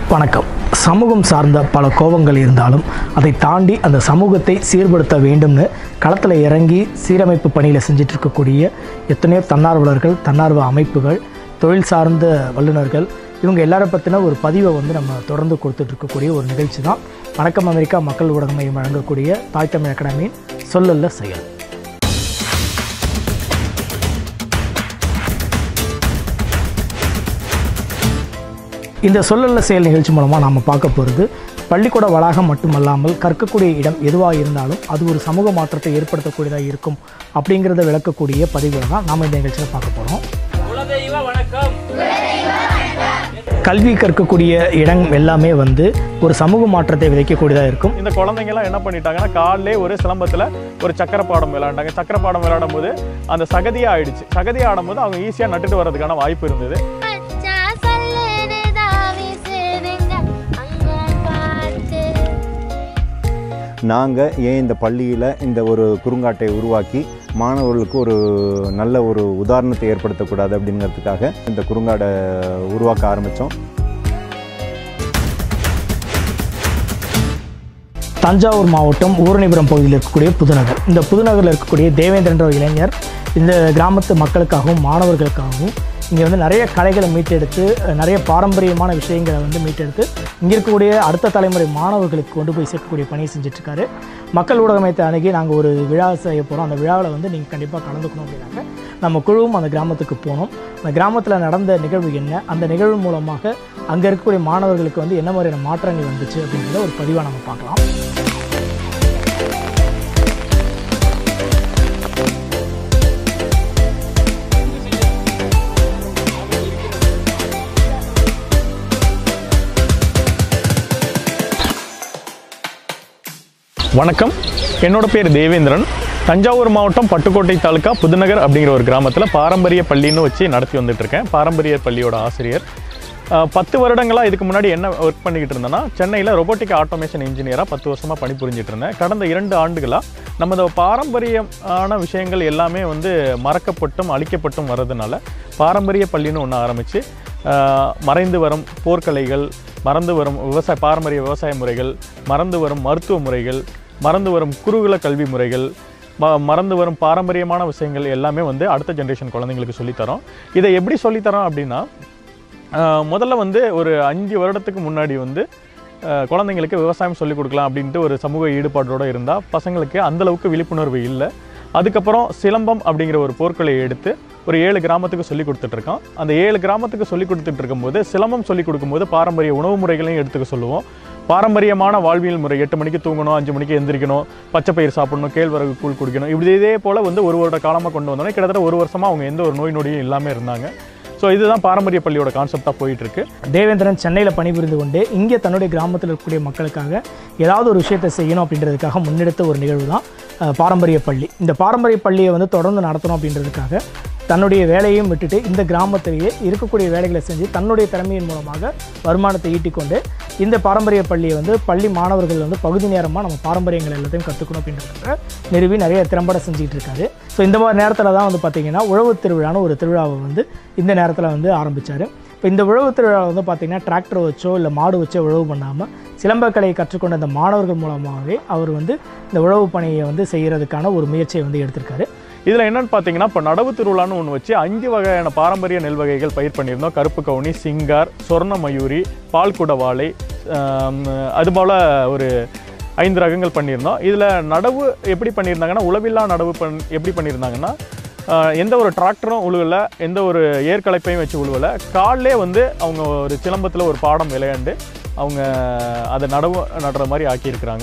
வணக்கம் சமூகம் சார்ந்த பல கோபங்கள் இருந்தாலும் அதை தாண்டி அந்த சமூகத்தை சீர்படுத்த வேண்டும்னு களத்தில் இறங்கி சீரமைப்பு பணியில் செஞ்சுட்டு இருக்கக்கூடிய எத்தனையோ தன்னார்வலர்கள் தன்னார்வ அமைப்புகள் தொழில் சார்ந்த வல்லுநர்கள் இவங்க எல்லாரை பற்றின ஒரு பதிவை வந்து நம்ம தொடர்ந்து கொடுத்துட்டு இருக்கக்கூடிய ஒரு நிகழ்ச்சி தான் வணக்கம் அமெரிக்கா மக்கள் ஊடக மையம் வழங்கக்கூடிய தாய் தமிழ் அகாடமியின் சொல்லல்ல செயல் இந்த சொல்லல்ல செயல் நிகழ்ச்சி மூலமாக நாம் பார்க்க போகிறது பள்ளிக்கூட வளாகம் மட்டுமல்லாமல் கற்கக்கூடிய இடம் எதுவாக இருந்தாலும் அது ஒரு சமூக மாற்றத்தை ஏற்படுத்தக்கூடியதாக இருக்கும் அப்படிங்கிறத விளக்கக்கூடிய பதிவுகளை தான் நாம் இந்த நிகழ்ச்சியில் பார்க்க போகிறோம் குலதெய்வ வணக்கம் கல்வி கற்கக்கூடிய இடம் எல்லாமே வந்து ஒரு சமூக மாற்றத்தை விதைக்கக்கூடியதாக இருக்கும் இந்த குழந்தைங்கலாம் என்ன பண்ணிட்டாங்கன்னா காலையிலே ஒரு சிலம்பத்தில் ஒரு சக்கர பாடம் விளையாண்டாங்க சக்கர பாடம் விளையாடும் போது அந்த சகதியாக ஆயிடுச்சு சகதி ஆடும்போது அவங்க ஈஸியாக நட்டுட்டு வர்றதுக்கான வாய்ப்பு இருந்தது பச்சா சல்லுன்னு தாவி சேருங்க அங்க பார்த்து நாங்கள் ஏன் இந்த பள்ளியில் இந்த ஒரு குறுங்காட்டை உருவாக்கி மாணவர்களுக்கு ஒரு நல்ல ஒரு உதாரணத்தை ஏற்படுத்தக்கூடாது அப்படிங்கிறதுக்காக இந்த குறுங்காடை உருவாக்க ஆரம்பித்தோம் தஞ்சாவூர் மாவட்டம் ஊரணிபுரம் பகுதியில் இருக்கக்கூடிய புதுநகர் இந்த புதுநகரில் இருக்கக்கூடிய தேவேந்திரன்ற ஒரு இளைஞர் இந்த கிராமத்து மக்களுக்காகவும் மாணவர்களுக்காகவும் இங்கே வந்து நிறைய கலைகளை மீட்டெடுத்து அஹ், நிறைய பாரம்பரியமான விஷயங்களை வந்து மீட்டெடுத்து இங்கே இருக்கக்கூடிய அடுத்த தலைமுறை மாணவர்களுக்கு கொண்டு போய் சேர்க்கக்கூடிய பணியை செஞ்சிட்ருக்காரு மக்கள் ஊடகமையத்தை அணுகி நாங்கள் ஒரு விழா செய்ய போகிறோம் அந்த விழாவில் வந்து நீங்கள் கண்டிப்பாக கலந்துக்கணும் அப்படின்னாங்க நம்ம குழுவும் அந்த கிராமத்துக்கு போனோம் அந்த கிராமத்தில் நடந்த நிகழ்வு என்ன அந்த நிகழ்வு மூலமாக அங்கே இருக்கக்கூடிய மாணவர்களுக்கு வந்து என்ன மாதிரியான மாற்றங்கள் வந்துச்சு அப்படிங்கிறத ஒரு பதிவாக நம்ம பார்க்கலாம் வணக்கம் என்னோட பேர் தேவேந்திரன் தஞ்சாவூர் மாவட்டம் பட்டுக்கோட்டை தாலுக்கா புதுநகர் அப்படிங்கிற ஒரு கிராமத்தில் பாரம்பரிய பள்ளின்னு வச்சு நடத்தி வந்துட்டு இருக்கேன் பாரம்பரிய பள்ளியோட ஆசிரியர் அஹ், பத்து வருடங்களாக இதுக்கு முன்னாடி என்ன ஒர்க் பண்ணிக்கிட்டு இருந்தேன்னா சென்னையில் ரொபோட்டிக் ஆட்டோமேஷன் இன்ஜினியராக பத்து வருஷமாக பணிபுரிஞ்சிட்டு இருந்தேன் கடந்த இரண்டு ஆண்டுகளாக நமது பாரம்பரியமான விஷயங்கள் எல்லாமே வந்து மறக்கப்பட்டும் அழிக்கப்பட்டும் வர்றதுனால பாரம்பரிய பள்ளின்னு ஒன்று ஆரம்பித்து மறைந்து வரும் போர்க்கலைகள் மறந்து வரும் விவசாய பாரம்பரிய விவசாய முறைகள் மறந்து வரும் மருத்துவ முறைகள் மறந்து வரும் குருகுல கல்வி முறைகள் ம மறந்து வரும் பாரம்பரியமான விஷயங்கள் எல்லாமே வந்து அடுத்த ஜென்ரேஷன் குழந்தைங்களுக்கு சொல்லித்தரோம் இதை எப்படி சொல்லித்தரோம் அப்படின்னா ஆஹ் முதல்ல வந்து ஒரு அஞ்சு வருடத்துக்கு முன்னாடி வந்து ஆஹ் குழந்தைங்களுக்கு விவசாயம் சொல்லிக் கொடுக்கலாம் அப்படின்ட்டு ஒரு சமூக ஈடுபாட்டோடு இருந்தால் பசங்களுக்கு அந்தளவுக்கு விழிப்புணர்வு இல்லை அதுக்கப்புறம் சிலம்பம் அப்படிங்கிற ஒரு போர்க்கலையை எடுத்து ஒரு ஏழு கிராமத்துக்கு சொல்லி கொடுத்துட்ருக்கோம் அந்த ஏழு கிராமத்துக்கு சொல்லி கொடுத்துட்டு இருக்கும்போது சிலம்பம் சொல்லி கொடுக்கும்போது பாரம்பரிய உணவு முறைகளையும் எடுத்துக்க சொல்லுவோம் பாரம்பரியமான வாழ்வியல் முறை எட்டு மணிக்கு தூங்கணும் அஞ்சு மணிக்கு எந்திரிக்கணும் பச்சை பயிர் சாப்பிடணும் கேழ்வரகு கூழ் குடிக்கணும் இப்படி இதே போல் வந்து ஒரு வருட காலமாக கொண்டு வந்தோன்னே கிட்டத்தட்ட ஒரு வருஷமாக அவங்க எந்த ஒரு நோய் நொடியும் இல்லாமல் இருந்தாங்க ஸோ இதுதான் பாரம்பரிய பள்ளியோட கான்செப்டாக போயிட்டு இருக்கு தேவேந்திரன் சென்னையில் பணிபுரிந்து கொண்டு இங்கே தன்னுடைய கிராமத்தில் இருக்கக்கூடிய மக்களுக்காக ஏதாவது ஒரு விஷயத்தை செய்யணும் அப்படின்றதுக்காக முன்னெடுத்த ஒரு நிகழ்வு தான் அஹ், பாரம்பரிய பள்ளி இந்த பாரம்பரிய பள்ளியை வந்து தொடர்ந்து நடத்தணும் அப்படின்றதுக்காக தன்னுடைய வேலையையும் விட்டுட்டு இந்த கிராமத்திலேயே இருக்கக்கூடிய வேலைகளை செஞ்சு தன்னுடைய திறமையின் மூலமாக வருமானத்தை ஈட்டிக்கொண்டு இந்த பாரம்பரிய பள்ளியை வந்து பள்ளி மாணவர்கள் வந்து பகுதி நேரமாக நம்ம பாரம்பரியங்கள் எல்லாத்தையும் கற்றுக்கணும் அப்படின்றதுக்காக நிறுவி நிறைய திறம்பட செஞ்சுக்கிட்டு இருக்காரு ஸோ இந்த மாதிரி நேரத்தில் தான் வந்து பார்த்திங்கன்னா உழவு திருவிழான்னு ஒரு திருவிழாவை வந்து இந்த நேரத்தில் வந்து ஆரம்பித்தார் இப்போ இந்த உழவு திருவிழா வந்து பார்த்திங்கன்னா டிராக்டர் வச்சோ இல்லை மாடு வச்சோ உழவு பண்ணாமல் சிலம்பக்கலையை கற்றுக்கொண்ட இந்த மாணவர்கள் மூலமாகவே அவர் வந்து இந்த உழவு பணியை வந்து செய்கிறதுக்கான ஒரு முயற்சியை வந்து எடுத்திருக்காரு இதில் என்னன்னு பார்த்தீங்கன்னா இப்போ நடவு திருவிழான்னு ஒன்று வச்சு அஞ்சு வகையான பாரம்பரிய நெல் வகைகள் பயிர் பண்ணியிருந்தோம் கருப்பு கவுனி சிங்கார் சொர்ண மயூரி பால்குட வாழை ஆம், அதுபோல் ஒரு ஐந்து ரகங்கள் பண்ணியிருந்தோம் இதில் நடவு எப்படி பண்ணியிருந்தாங்கன்னா உழவில்லா நடவு பண் எப்படி பண்ணியிருந்தாங்கன்னா ஆஹ், எந்த ஒரு டிராக்டரும் உழுவல எந்த ஒரு ஏற்கலைப்பையும் வச்சு உழுவல காலிலே வந்து அவங்க ஒரு சிலம்பத்தில் ஒரு பாடம் விளையாண்டு அவங்க அதை நடவு நடுற மாதிரி ஆக்கியிருக்கிறாங்க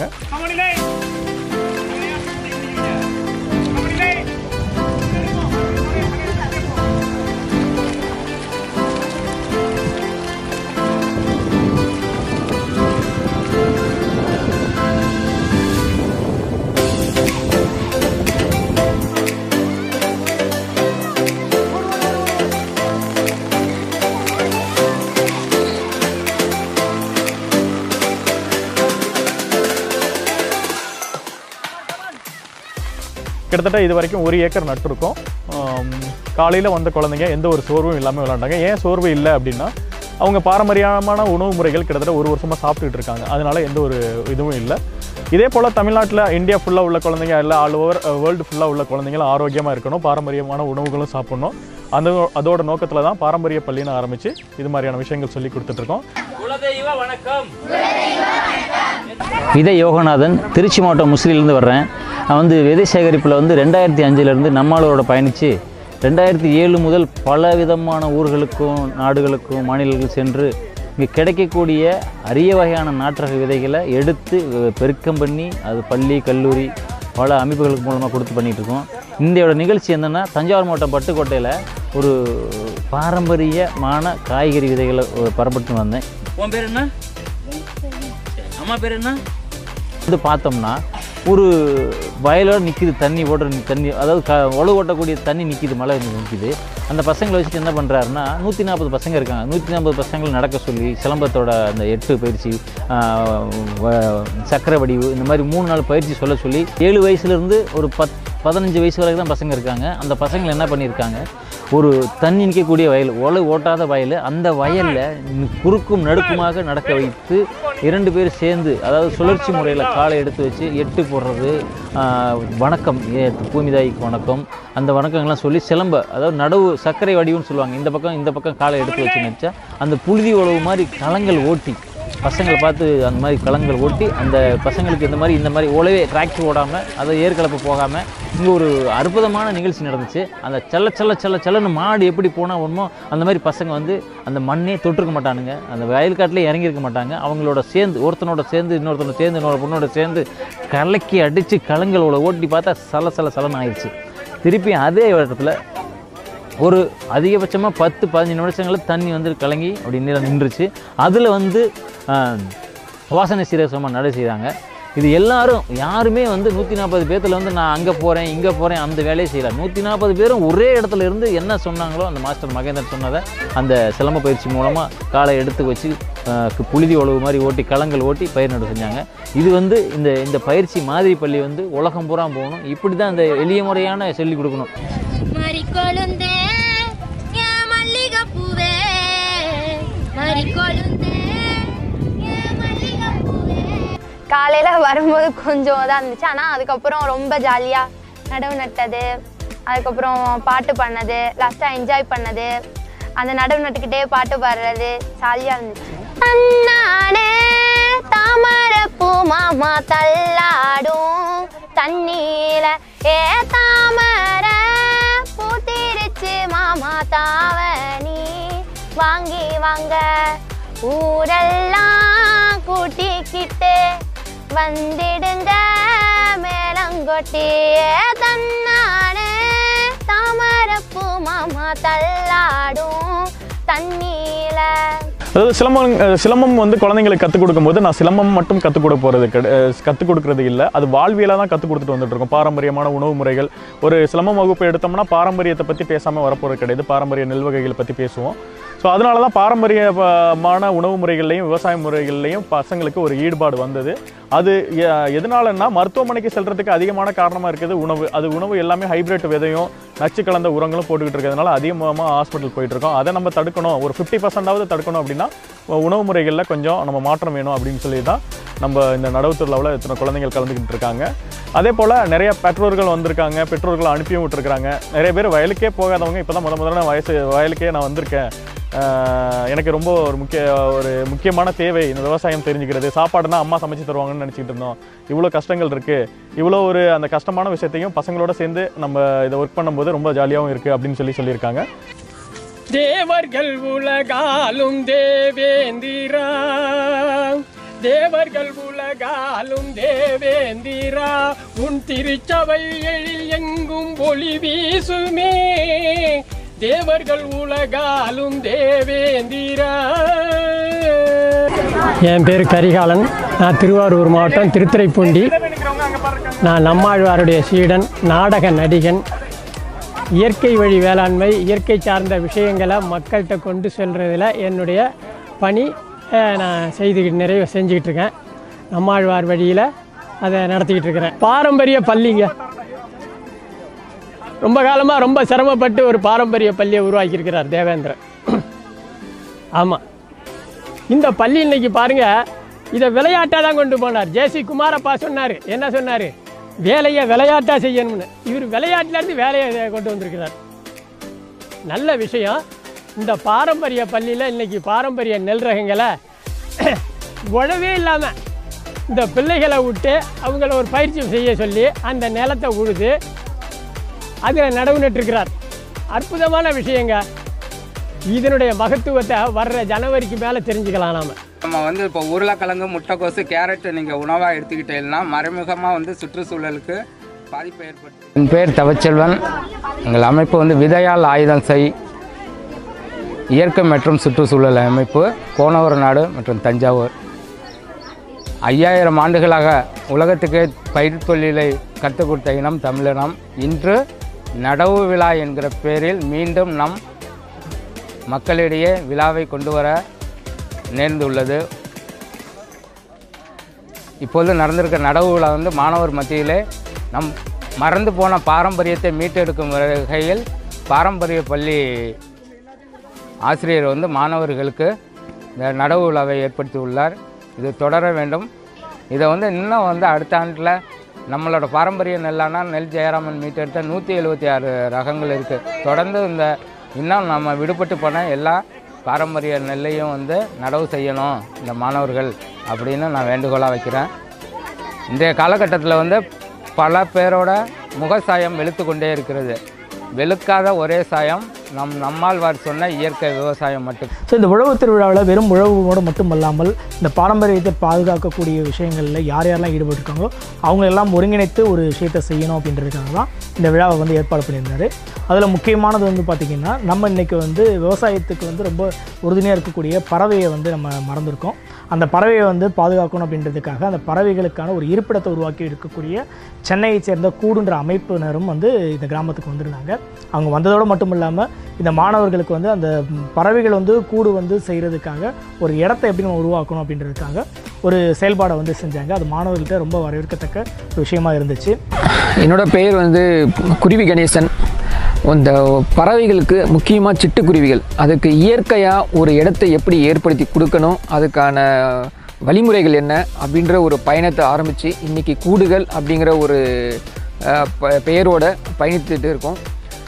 கிட்டத்தட்ட இது வரைக்கும் ஒரு ஏக்கர் நட்டிருக்கோம் காலையில் வந்த குழந்தைங்க எந்த ஒரு சோர்வும் இல்லாமல் விளாண்டாங்க ஏன் சோர்வு இல்லை அப்படின்னா அவங்க பாரம்பரியமான உணவு முறைகள் கிட்டத்தட்ட ஒரு வருஷமாக சாப்பிட்டுட்டு இருக்காங்க அதனால எந்த ஒரு இதுவும் இல்லை இதே போல் தமிழ்நாட்டில் இந்தியா ஃபுல்லாக உள்ள குழந்தைங்க இல்லை ஆல் ஓவர் வேர்ல்டு ஃபுல்லாக உள்ள குழந்தைங்களும் ஆரோக்கியமாக இருக்கணும் பாரம்பரியமான உணவுகளும் சாப்பிடணும் அந்த அதோட நோக்கத்தில் தான் பாரம்பரிய பள்ளின்னு ஆரம்பித்து இது மாதிரியான விஷயங்கள் சொல்லி கொடுத்துட்ருக்கோம் குலதெய்வ வணக்கம் விதை யோகநாதன் திருச்சி மாவட்டம் முசிறியிலேருந்து வர்றேன் நான் வந்து விதை சேகரிப்பில் வந்து ரெண்டாயிரத்தி அஞ்சுலேருந்து நம்மளோட பயணித்து ரெண்டாயிரத்தி ஏழு முதல் பல விதமான ஊர்களுக்கும் நாடுகளுக்கும் மாநிலங்களுக்கும் சென்று இங்கே கிடைக்கக்கூடிய அரிய வகையான நாற்றக விதைகளை எடுத்து அஹ், பெருக்கம் பண்ணி அது பள்ளி கல்லூரி பல அமைப்புகளுக்கு மூலமாக கொடுத்து பண்ணிகிட்டு இருக்கோம் இந்தியோட நிகழ்ச்சி என்னென்னா தஞ்சாவூர் மாவட்டம் பட்டுக்கோட்டையில் ஒரு பாரம்பரியமான காய்கறி விதைகளை அஹ், பரப்பட்டு வந்தேன் உன் பேர் என்ன அம்மா பேர் என்ன வந்து பார்த்தோம்னா ஒரு வயலோட நிற்கிது தண்ணி ஓடுற நி- தண்ணி அதாவது க உழவு ஓட்டக்கூடிய தண்ணி நிற்கிது மழை நிற்கிது அந்த பசங்களை வச்சுட்டு என்ன பண்ணுறாருன்னா நூற்றி நாற்பது பசங்க இருக்காங்க நூற்றி நாற்பது பசங்களை நடக்க சொல்லி சிலம்பத்தோட அந்த எட்டு பயிற்சி ஆஹ், வ- சக்கரை வடிவு இந்த மாதிரி மூணு நாள் பயிற்சி சொல்ல சொல்லி ஏழு வயசுலேருந்து ஒரு பத் பதினஞ்சு வயசு வரைக்கும் தான் பசங்க இருக்காங்க அந்த பசங்களை என்ன பண்ணியிருக்காங்க ஒரு தண்ணி நிற்கக்கூடிய வயல் ஒலை ஓட்டாத வயல் அந்த வயலில் குறுக்கும் நடுக்குமாக நடக்க வைத்து இரண்டு பேர் சேர்ந்து அதாவது சுழற்சி முறையில் காலை எடுத்து வச்சு எட்டு போடுறது ஆஹ், வணக்கம் ஏ- பூமிதாய்க்கு வணக்கம் அந்த வணக்கங்கள்லாம் சொல்லி சிலம்ப அதாவது நடவு சர்க்கரை வடிவுன்னு சொல்லுவாங்க இந்த பக்கம் இந்த பக்கம் காலை எடுத்து வச்சு நினச்சா அந்த புழுதி உழவு மாதிரி களங்கள் ஓட்டி பசங்களை பார்த்து அந்த மாதிரி களங்கள் ஓட்டி அந்த பசங்களுக்கு இந்த மாதிரி இந்த மாதிரி உழவே டிராக்டர் ஓடாமல் அதை ஏற்கலப்பு போகாமல் இங்கே ஒரு அற்புதமான நிகழ்ச்சி நடந்துச்சு அந்த செல்ல செல்ல செல்ல செல்லன்னு மாடு எப்படி போனால் வருமோ அந்த மாதிரி பசங்க வந்து அந்த மண்ணே தொட்டிருக்க மாட்டானுங்க அந்த வயல்காட்டிலே இறங்கியிருக்க மாட்டாங்க அவங்களோட சேர்ந்து ஒருத்தனோட சேர்ந்து இன்னொருத்தனோட சேர்ந்து இன்னொரு பொண்ணோட சேர்ந்து கலக்கி அடித்து களங்களோட ஓட்டி பார்த்தா சல சல சலன்னு ஆயிடுச்சு திருப்பி அதே இடத்துல ஒரு அதிகபட்சமாக பத்து பதினஞ்சு நிமிஷங்களில் தண்ணி வந்து கலங்கி அப்படி நிற நின்றுச்சு அதில் வந்து ஆஹ், வாசனை சீரகமாக நடை செய்கிறாங்க இது எல்லாரும் யாருமே வந்து நூற்றி நாற்பது பேர்த்துல வந்து நான் அங்கே போகிறேன் இங்கே போகிறேன் அந்த வேலையை செய்யல நூற்றி நாற்பது பேரும் ஒரே இடத்துல இருந்து என்ன சொன்னாங்களோ அந்த மாஸ்டர் மகேந்திரன் சொன்னதை அந்த சிலம்ப பயிற்சி மூலமாக காலை எடுத்து வச்சு ஆஹ், கு- புழுதி உழவு மாதிரி ஓட்டி களங்கள் ஓட்டி பயிர் நடு செஞ்சாங்க இது வந்து இந்த இந்த பயிற்சி மாதிரி பள்ளி வந்து உலகம் பூரா போகணும் இப்படி தான் இந்த எளிய முறையான சொல்லிக் கொடுக்கணும் மறிக்கொழுந்தே என் மல்லிகைப்பூவே மறிக்கொழுந்தே என் மல்லிகைப்பூவே காலையில் வரும்போது கொஞ்சம் இதாக இருந்துச்சு ஆனால் அதுக்கப்புறம் ரொம்ப ஜாலியாக நடவு நட்டது அதுக்கப்புறம் பாட்டு பண்ணது லாஸ்ட்டாக என்ஜாய் பண்ணது அந்த நடவு நட்டுக்கிட்டே பாட்டு பாடுறது ஜாலியாக இருந்துச்சு தன்னானே தாமரை பூ மாமா தள்ளாடும் தண்ணீர ஏ தாமரை பூத்திருச்சு மாமா தாவணி வாங்கி வாங்க ஊரெல்லாம் கூட்டிக்கிட்டு வந்திடுங்க மேலங்கொட்டி தன்னானே தாமரப்பூ மாமா தள்ளாடும் தண்ணீல அதாவது சிலம்பம் அஹ் சிலம்பம் வந்து குழந்தைங்களுக்கு கற்றுக் கொடுக்கும்போது நான் சிலம்பம் மட்டும் கற்றுக் கொடுக்க போகிறது கிடை கற்றுக் கொடுக்கறது இல்லை அது வாழ்வியலாக தான் கற்றுக் கொடுத்துட்டு வந்துட்டு இருக்கோம் பாரம்பரியமான உணவு முறைகள் ஒரு சிலம்பம் வகுப்பு எடுத்தோம்னா பாரம்பரியத்தை பற்றி பேசாமல் வரப்போகிறது கிடையாது பாரம்பரிய நெல் வகைகளை பற்றி பேசுவோம் ஸோ அதனால தான் பாரம்பரியமான உணவு முறைகள்லையும் விவசாய முறைகள்லையும் பசங்களுக்கு ஒரு ஈடுபாடு வந்தது அது எ- எதனாலன்னா மருத்துவமனைக்கு செல்றதுக்கு அதிகமான காரணமாக இருக்குது உணவு அது உணவு எல்லாமே ஹைபிரிட் விதையும் நச்சு கலந்த உரங்களும் போட்டுக்கிட்டு இருக்கிறதுனால அதிகமாக ஹாஸ்பிட்டல் போயிட்டு இருக்கோம் அதை நம்ம தடுக்கணும் ஒரு ஃபிஃப்டி பர்சன்டாவது தடுக்கணும் அப்படின்னா உணவு முறைகளில் கொஞ்சம் நம்ம மாற்றம் வேணும் அப்படின்னு சொல்லி தான் நம்ம இந்த நடவு திருவிழாவில் இத்தனை குழந்தைகள் கலந்துக்கிட்டு இருக்காங்க அதே போல் நிறைய பெற்றோர்கள் வந்திருக்காங்க பெற்றோர்கள் அனுப்பியும் விட்டுருக்காங்க நிறைய பேர் வயலுக்கே போகாதவங்க இப்போ தான் முத முதல்ல வயசு வயலுக்கே நான் வந்திருக்கேன் ஆஹ் எனக்கு ரொம்ப ஒரு முக்கிய ஒரு முக்கியமான தேவை இந்த விவசாயம் தெரிஞ்சுக்கிறது சாப்பாடுனா அம்மா சமைச்சு தருவாங்கன்னு நினச்சிக்கிட்டு இருந்தோம் இவ்வளோ கஷ்டங்கள் இருக்குது இவ்வளோ ஒரு அந்த கஷ்டமான விஷயத்தையும் பசங்களோட சேர்ந்து நம்ம இதை ஒர்க் பண்ணும்போது ரொம்ப ஜாலியாகவும் இருக்குது அப்படின்னு சொல்லி சொல்லியிருக்காங்க தேவர்கள் உலகாலும் தேவேந்திரா தேவர்கள் உலகாலும் தேவேந்திரா உன் திருச்சபை எழில் எங்கும் ஒளி வீசுமே தேவர்கள் உலகாலும் தேவேந்திரா என் பேர் கரிகாலன் நான் திருவாரூர் மாவட்டம் திருத்துறைப்பூண்டி நான் நம்மாழ்வாருடைய சீடன் நாடக நடிகன் இயற்கை வழி வேளாண்மை இயற்கை சார்ந்த விஷயங்களை மக்கள்கிட்ட கொண்டு செல்றதுல என்னுடைய பணி அஹ், நான் செய்து நிறைவு செஞ்சுக்கிட்டு இருக்கேன் நம்மாழ்வார் வழியில் அதை நடத்திக்கிட்டு இருக்கிறேன் பாரம்பரிய பள்ளிங்க ரொம்ப காலமாக ரொம்ப சிரமப்பட்டு ஒரு பாரம்பரிய பள்ளியை உருவாக்கியிருக்கிறார் தேவேந்திரன் ஆமாம் இந்த பள்ளி இன்னைக்கு பாருங்க இதை விளையாட்டாக தான் கொண்டு போனார் ஜேசி குமாரப்பா சொன்னார் என்ன சொன்னார் வேலையை விளையாட்டாக செய்யணும்னு இவர் விளையாட்டுலேருந்து வேலையை கொண்டு வந்திருக்கிறார் நல்ல விஷயம் இந்த பாரம்பரிய பள்ளியில் இன்னைக்கு பாரம்பரிய நெல் ரகங்களை உழவே இல்லாமல் இந்த பிள்ளைகளை விட்டு அவங்கள ஒரு பயிற்சி செய்ய சொல்லி அந்த நிலத்தை உழுது அதில் நடவு நட்டுருக்கிறார் அற்புதமான விஷயங்க இதனுடைய மகத்துவத்தை வர்ற ஜனவரிக்கு மேலே தெரிஞ்சுக்கலாம் நாம நம்ம வந்து இப்போ உருளைக்கிழங்கு முட்டைக்கோசு கேரட் நீங்கள் உணவாக எடுத்துக்கிட்டீங்கன்னா மறைமுகமாக வந்து சுற்றுச்சூழலுக்கு பாதிப்பை ஏற்படுத்தும் என் பேர் தவச்செல்வன் எங்கள் அமைப்பு வந்து விதையால் ஆயுதம் செய் இயற்கை மற்றும் சுற்றுச்சூழல் அமைப்பு கோணவர நாடு மற்றும் தஞ்சாவூர் ஐயாயிரம் ஆண்டுகளாக உலகத்துக்கே பயிர் தொழிலை கற்றுக் கொடுத்த இனம் தமிழினம் இன்று நடவு விழா என்கிற பேரில் மீண்டும் நம் மக்களிடையே விழாவை கொண்டு வர நேர்ந்துள்ளது இப்போது நடந்திருக்க நடவு விழா வந்து மாணவர் மத்தியிலே நம் மறந்து போன பாரம்பரியத்தை மீட்டெடுக்கும் வகையில் பாரம்பரிய பள்ளி ஆசிரியர் வந்து மாணவர்களுக்கு இந்த நடவு விழாவை ஏற்படுத்தி உள்ளார் இது தொடர வேண்டும் இதை வந்து இன்னும் வந்து அடுத்த ஆண்டில் நம்மளோட பாரம்பரிய நெல்லானா நெல் ஜெயராமன் மீட்டெடுத்த நூற்றி எழுபத்தி ஆறு ரகங்கள் இருக்குது தொடர்ந்து இந்த இன்னும் நம்ம விடுபட்டு போன எல்லா பாரம்பரிய நெல்லையும் வந்து நடவு செய்யணும் இந்த மாணவர்கள் அப்படின்னு நான் வேண்டுகோளாக வைக்கிறேன் இன்றைய காலகட்டத்தில் வந்து பல பேரோட முகசாயம் வெளுத்து கொண்டே இருக்கிறது வெளுக்காத ஒரே சாயம் நம் நம்மாழ்வார் சொன்ன இயற்கை விவசாயம் மட்டும் ஸோ இந்த உழவு திருவிழாவில் வெறும் உழவோடு மட்டும் அல்லாமல் இந்த பாரம்பரியத்தை பாதுகாக்கக்கூடிய விஷயங்களில் யார் யாரெல்லாம் ஈடுபட்டிருக்காங்களோ அவங்க எல்லாம் ஒருங்கிணைத்து ஒரு விஷயத்தை செய்யணும் அப்படின்றதுக்காக தான் இந்த விழாவை வந்து ஏற்பாடு பண்ணியிருந்தாரு அதில் முக்கியமானது வந்து பார்த்திங்கன்னா நம்ம இன்றைக்கி வந்து விவசாயத்துக்கு வந்து ரொம்ப உறுதுணையாக இருக்கக்கூடிய பறவையை வந்து நம்ம மறந்துருக்கோம் அந்த பறவையை வந்து பாதுகாக்கணும் அப்படின்றதுக்காக அந்த பறவைகளுக்கான ஒரு இருப்பிடத்தை உருவாக்கி இருக்கக்கூடிய சென்னையை சேர்ந்த கூடுன்ற அமைப்பினரும் வந்து இந்த கிராமத்துக்கு வந்திருந்தாங்க அவங்க வந்ததோடு மட்டும் இல்லாமல் இந்த மாணவர்களுக்கு வந்து அந்த பறவைகள் வந்து கூடு வந்து செய்கிறதுக்காக ஒரு இடத்த எப்படி நம்ம உருவாக்கணும் அப்படின்றதுக்காக ஒரு செயல்பாடை வந்து செஞ்சாங்க அது மாணவர்கள்ட்ட ரொம்ப வரவேற்கத்தக்க ஒரு விஷயமா இருந்துச்சு என்னோட பெயர் வந்து குருவி கணேசன் இந்த பறவைகளுக்கு முக்கியமாக சிட்டுக்குருவிகள் அதுக்கு இயற்கையாக ஒரு இடத்தை எப்படி ஏற்படுத்தி கொடுக்கணும் அதுக்கான வழிமுறைகள் என்ன அப்படின்ற ஒரு பயணத்தை ஆரம்பித்து இன்றைக்கி கூடுகள் அப்படிங்கிற ஒரு அஹ், ப- பெயரோட பயணித்துட்டு இருக்கோம்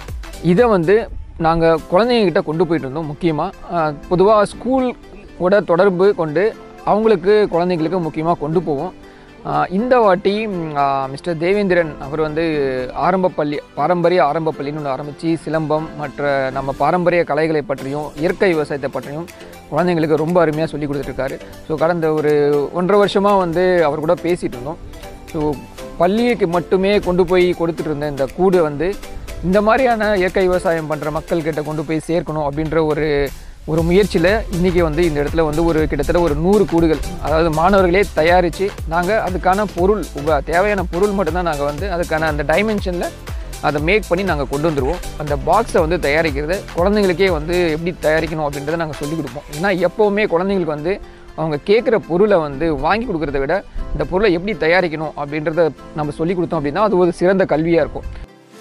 இதை வந்து நாங்கள் குழந்தைங்கக்கிட்ட கொண்டு போயிட்டு இருந்தோம் முக்கியமாக பொதுவாக ஸ்கூல் கூட தொடர்பு கொண்டு அவங்களுக்கு குழந்தைங்களுக்கு முக்கியமாக கொண்டு போவோம் ஆஹ் இந்த வாட்டி ம், ஆஹ் மிஸ்டர் தேவேந்திரன் அவர் வந்து ஆரம்ப பள்ளி பாரம்பரிய ஆரம்ப பள்ளின்னு ஒன்று ஆரம்பித்து சிலம்பம் மற்ற நம்ம பாரம்பரிய கலைகளை பற்றியும் இயற்கை விவசாயத்தை பற்றியும் குழந்தைங்களுக்கு ரொம்ப அருமையாக சொல்லி கொடுத்துட்ருக்காரு ஸோ கடந்த ஒரு ஒன்றரை வருஷமாக வந்து அவர் கூட பேசிகிட்டு இருந்தோம் ஸோ பள்ளிக்கு மட்டுமே கொண்டு போய் கொடுத்துட்டு இருந்த இந்த கூடு வந்து இந்த மாதிரியான இயற்கை விவசாயம் பண்ணுற மக்கள்கிட்ட கொண்டு போய் சேர்க்கணும் அப்படின்ற ஒரு ஒரு முயற்சியில் இன்றைக்கி வந்து இந்த இடத்துல வந்து ஒரு கிட்டத்தட்ட ஒரு நூறு கூடுகள் அதாவது மாணவர்களே தயாரித்து நாங்கள் அதுக்கான பொருள் உப தேவையான பொருள் மட்டும்தான் நாங்கள் வந்து அதுக்கான அந்த டைமென்ஷனில் அதை மேக் பண்ணி நாங்கள் கொண்டு வந்துடுவோம் அந்த பாக்ஸை வந்து தயாரிக்கிறது குழந்தைங்களுக்கே வந்து எப்படி தயாரிக்கணும் அப்படின்றத நாங்கள் சொல்லிக் கொடுப்போம் ஏன்னா எப்போவுமே குழந்தைங்களுக்கு வந்து அவங்க கேட்குற பொருளை வந்து வாங்கி கொடுக்கறத விட இந்த பொருளை எப்படி தயாரிக்கணும் அப்படின்றத நம்ம சொல்லி கொடுத்தோம் அப்படின்னா அது ஒரு சிறந்த கல்வியாக இருக்கும்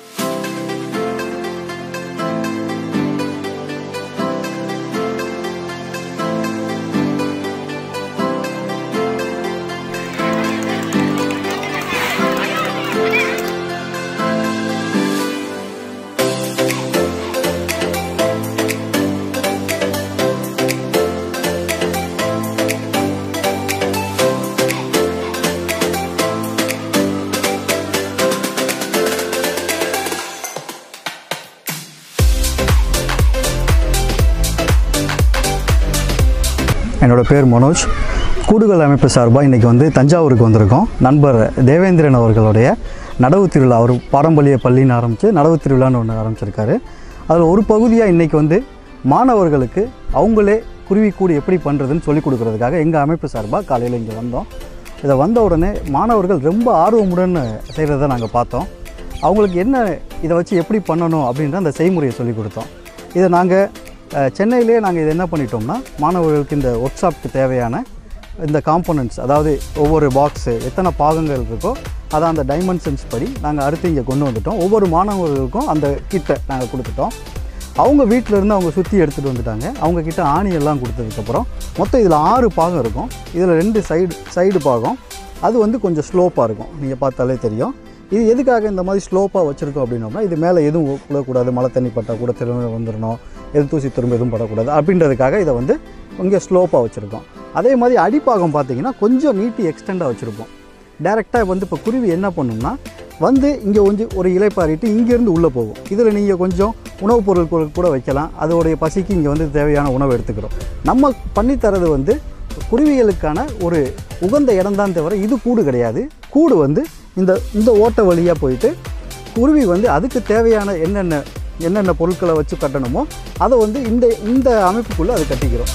என்னோட பேர் மனோஜ் கூடுகள் அமைப்பு சார்பாக இன்றைக்கி வந்து தஞ்சாவூருக்கு வந்திருக்கோம் நண்பர் தேவேந்திரன் அவர்களுடைய நடவு திருவிழா அவர் பாரம்பரிய பள்ளின்னு ஆரம்பித்து நடவு திருவிழான்னு ஒன்று ஆரம்பிச்சிருக்காரு அதில் ஒரு பகுதியாக இன்றைக்கி வந்து மாணவர்களுக்கு அவங்களே குருவி கூடு எப்படி பண்ணுறதுன்னு சொல்லிக் கொடுக்கறதுக்காக எங்கள் அமைப்பு சார்பாக காலையில் இங்கே வந்தோம் இதை வந்த உடனே மாணவர்கள் ரொம்ப ஆர்வமுடன் செய்கிறத நாங்கள் பார்த்தோம் அவங்களுக்கு என்ன இதை வச்சு எப்படி பண்ணணும் அப்படின்ற அந்த செய்முறையை சொல்லிக் கொடுத்தோம் இதை நாங்கள் சென்னையிலே நாங்கள் இதை என்ன பண்ணிட்டோம்னா மாணவர்களுக்கு இந்த ஒர்க் ஷாப்புக்கு தேவையான இந்த காம்போனன்ட்ஸ் அதாவது ஒவ்வொரு பாக்ஸு எத்தனை பாகங்கள் இருக்கோ அதை அந்த டைமென்ஷன்ஸ் படி நாங்கள் அடுத்து இங்கே கொண்டு வந்துட்டோம் ஒவ்வொரு மாணவர்களுக்கும் அந்த கிட்டை நாங்கள் கொடுத்துட்டோம் அவங்க வீட்டில் இருந்து அவங்க சுற்றி எடுத்துகிட்டு வந்துட்டாங்க அவங்க கிட்ட ஆணியெல்லாம் கொடுத்ததுக்கப்புறம் மொத்தம் இதில் ஆறு பாகம் இருக்கும் இதில் ரெண்டு சைடு சைடு பாகம் அது வந்து கொஞ்சம் ஸ்லோப்பாக இருக்கும் நீங்கள் பார்த்தாலே தெரியும் இது எதுக்காக இந்த மாதிரி ஸ்லோப்பாக வச்சுருக்கோம் அப்படின்னோம்னா இது மேலே எதுவும் விழக்கூடாது மழை தண்ணி பட்டால் கூட திரும்ப வந்துடணும் எதுவும் தூசி திரும்ப எதுவும் படக்கூடாது அப்படின்றதுக்காக இதை வந்து இங்கே ஸ்லோப்பாக வச்சுருக்கோம் அதே மாதிரி அடிப்பாகம் பார்த்தீங்கன்னா கொஞ்சம் நீட்டி எக்ஸ்டெண்டாக வச்சுருப்போம் டேரெக்டாக வந்து இப்போ குருவி என்ன பண்ணும்னா வந்து இங்கே கொஞ்சம் ஒரு இலைப்பாரிட்டு இங்கேருந்து உள்ளே போகும் இதில் நீங்கள் கொஞ்சம் உணவுப் பொருட்கள் கூட வைக்கலாம் அதோடைய பசிக்கு இங்கே வந்து தேவையான உணவு எடுத்துக்கிறோம் நம்ம பண்ணித்தரது வந்து குருவிகளுக்கான ஒரு உகந்த இடம்தான் தவிர இது கூடு கிடையாது கூடு வந்து இந்த இந்த ஓட்டை வழியாக போயிட்டு குருவி வந்து அதுக்கு தேவையான என்னென்ன என்னென்ன பொருட்களை வச்சு கட்டணுமோ அதை வந்து இந்த இந்த அமைப்புக்குள்ளே அது கட்டிக்கிறோம்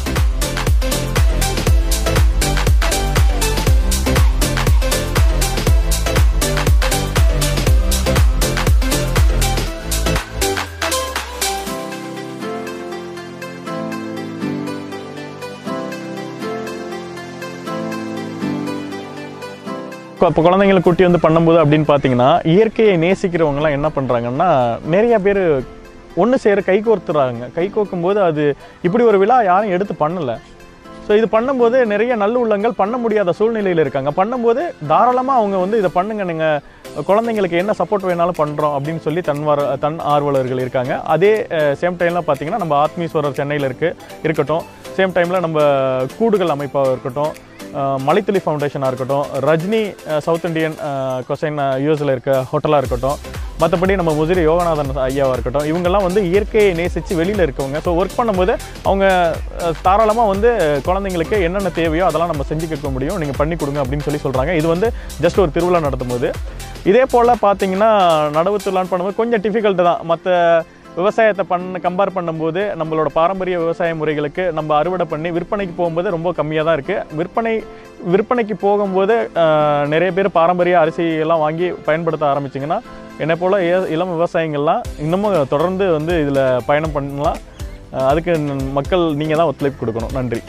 இப்போ குழந்தைங்களை கூட்டி வந்து பண்ணும்போது அப்படின்னு பார்த்தீங்கன்னா இயற்கையை நேசிக்கிறவங்கலாம் என்ன பண்ணுறாங்கன்னா நிறைய பேர் ஒன்று சேர கை கோர்த்துறாங்க கை கோர்க்கும்போது அது இப்படி ஒரு விழா யாரும் எடுத்து பண்ணலை ஸோ இது பண்ணும்போது நிறைய நல்லுள்ளங்கள் பண்ண முடியாத சூழ்நிலையில் இருக்காங்க பண்ணும்போது தாராளமாக அவங்க வந்து இதை பண்ணுங்க நீங்கள் குழந்தைங்களுக்கு என்ன சப்போர்ட் வேணாலும் பண்ணுறோம் அப்படின்னு சொல்லி தன்வார தன் ஆர்வலர்கள் இருக்காங்க அதே சேம் டைமில் பார்த்தீங்கன்னா நம்ம ஆத்மீஸ்வரர் சென்னையில் இருக்குது இருக்கட்டும் சேம் டைமில் நம்ம கூடுகள் அமைப்பாக இருக்கட்டும் அஹ் மலைத்துளி ஃபவுண்டேஷனாக இருக்கட்டும் ரஜினி அஹ் சவுத் இந்தியன் கொசைன் யூஎஸில் இருக்க ஹோட்டலாக இருக்கட்டும் மற்றபடி நம்ம முதிரி யோகநாதன் ஐயாவாக இருக்கட்டும் இவங்கெல்லாம் வந்து இயற்கையை நேசித்து வெளியில் இருக்கவங்க ஸோ ஒர்க் பண்ணும்போது அவங்க தாராளமாக வந்து குழந்தைங்களுக்கு என்னென்ன தேவையோ அதெல்லாம் நம்ம செஞ்சு கேட்க முடியும் நீங்கள் பண்ணி கொடுங்க அப்படின்னு சொல்லி சொல்கிறாங்க இது வந்து ஜஸ்ட் ஒரு திருவிழா நடத்தும் போது இதே போல் பார்த்தீங்கன்னா நடவு திருவிழான்னு பண்ணும்போது கொஞ்சம் டிஃபிகல்ட்டு தான் மற்ற விவசாயத்தை பண்ண கம்பேர் பண்ணும்போது நம்மளோட பாரம்பரிய விவசாய முறைகளுக்கு நம்ம அறுவடை பண்ணி விற்பனைக்கு போகும்போது ரொம்ப கம்மியாக தான் இருக்குது விற்பனை விற்பனைக்கு போகும்போது ஆஹ், நிறைய பேர் பாரம்பரிய அரிசி எல்லாம் வாங்கி பயன்படுத்த ஆரம்பிச்சிங்கன்னா என்னை போல் ஏ- இளம் விவசாயிகள்லாம் இன்னமும் தொடர்ந்து வந்து இதில் பயணம் பண்ணலாம் ஆஹ், அதுக்கு மக்கள் நீங்கள் தான் ஒத்துழைப்பு கொடுக்கணும் நன்றி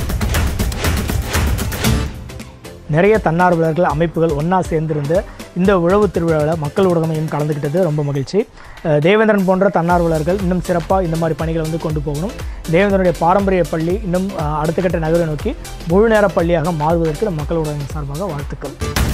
நிறைய தன்னார்வலர்கள் அமைப்புகள் ஒன்றா சேர்ந்திருந்து இந்த உழவு திருவிழாவில் மக்கள் ஊடகமையும் கலந்துக்கிட்டது ரொம்ப மகிழ்ச்சி அஹ் தேவேந்திரன் போன்ற தன்னார்வலர்கள் இன்னும் சிறப்பாக இந்த மாதிரி பணிகளை வந்து கொண்டு போகணும் தேவேந்திரனுடைய பாரம்பரிய பள்ளி இன்னும் அஹ், அடுத்த கட்ட நகரை நோக்கி முழு நேர பள்ளியாக மாறுவதற்கு நம் மக்கள் ஊடகம் சார்பாக வாழ்த்துக்கள்